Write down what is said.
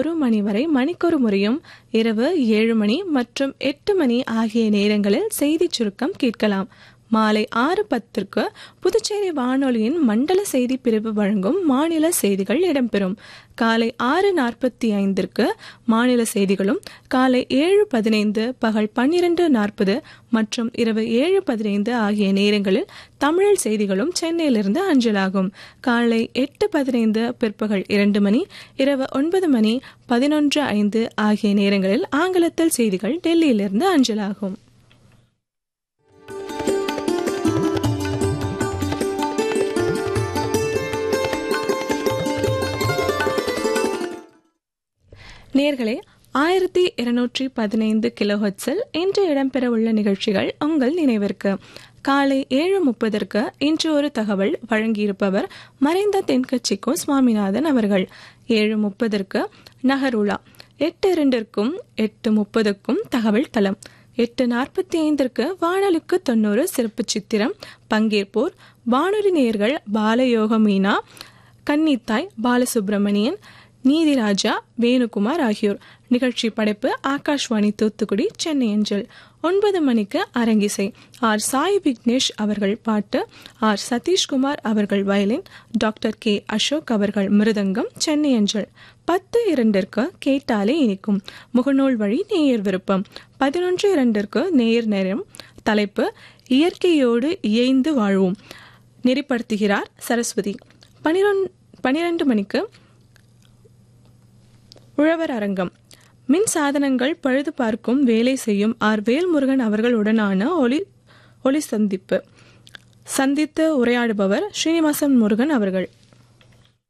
ஒரு மணி வரை மணிக்கொரு முறையும் இரவு ஏழு மணி மற்றும் எட்டு மணி ஆகிய நேரங்களில் செய்தி சுருக்கம் கேட்கலாம் மாலை ஆறு பத்திற்கு புதுச்சேரி வானொலியின் மண்டல செய்தி பிரிவு வழங்கும் மாநில செய்திகள் இடம்பெறும் காலை ஆறு நாற்பத்தி ஐந்திற்கு மாநில செய்திகளும் காலை ஏழு பதினைந்து பகல் பன்னிரண்டு நாற்பது மற்றும் இரவு ஏழு பதினைந்து ஆகிய நேரங்களில் தமிழில் செய்திகளும் சென்னையிலிருந்து அஞ்சலாகும் காலை எட்டு பதினைந்து பிற்பகல் இரண்டு மணி இரவு ஒன்பது மணி பதினொன்று ஐந்து ஆகிய நேரங்களில் ஆங்கிலத்தில் செய்திகள் டெல்லியிலிருந்து அஞ்சலாகும் நேர்களே ஆயிரத்தி இருநூற்றி பதினைந்து கிலோஹட்ஸில் இன்று இடம்பெறவுள்ள நிகழ்ச்சிகள் உங்கள் நினைவிற்கு காலை ஏழு முப்பதற்கு இன்று ஒரு தகவல் வழங்கியிருப்பவர் மறைந்த தென்கட்சிக்கோ சுவாமிநாதன் அவர்கள் ஏழு முப்பதற்கு நகருலா எட்டு இரண்டிற்கும் எட்டு முப்பதுக்கும் தகவல் தளம் எட்டு நாற்பத்தி ஐந்திற்கு வானொலிக்கு தொண்ணூறு சிறப்பு சித்திரம் பங்கேற்போர் வானொலி நேயர்கள் பாலயோக மீனா கன்னித்தாய் பாலசுப்ரமணியன் நீதிராஜா வேணுகுமார் ஆகியோர் நிகழ்ச்சி படைப்பு ஆகாஷ்வாணி தூத்துக்குடி சென்னை அஞ்சல் ஒன்பது மணிக்கு அரங்கிசை ஆர் சாய் விக்னேஷ் அவர்கள் பாட்டு ஆர் சதீஷ்குமார் அவர்கள் வயலின் டாக்டர் கே அசோக் அவர்கள் மிருதங்கம் சென்னை அஞ்சல் பத்து இரண்டிற்கு கேட்டாலே இனிக்கும் முகநூல் வழி நேயர் விருப்பம் பதினொன்று இரண்டிற்கு நேயர் நேரம் தலைப்பு இயற்கையோடு இயைந்து வாழ்வோம் நெறிப்படுத்துகிறார் சரஸ்வதி பனிரெண்டு பனிரெண்டு மணிக்கு உழவர் அரங்கம் மின் சாதனங்கள் பழுது பார்க்கும் வேலை செய்யும் ஆர் வேல்முருகன் அவர்களுடனான ஒளி ஒளி சந்திப்பு சந்தித்து உரையாடுபவர் ஸ்ரீனிவாசன் முருகன் அவர்கள்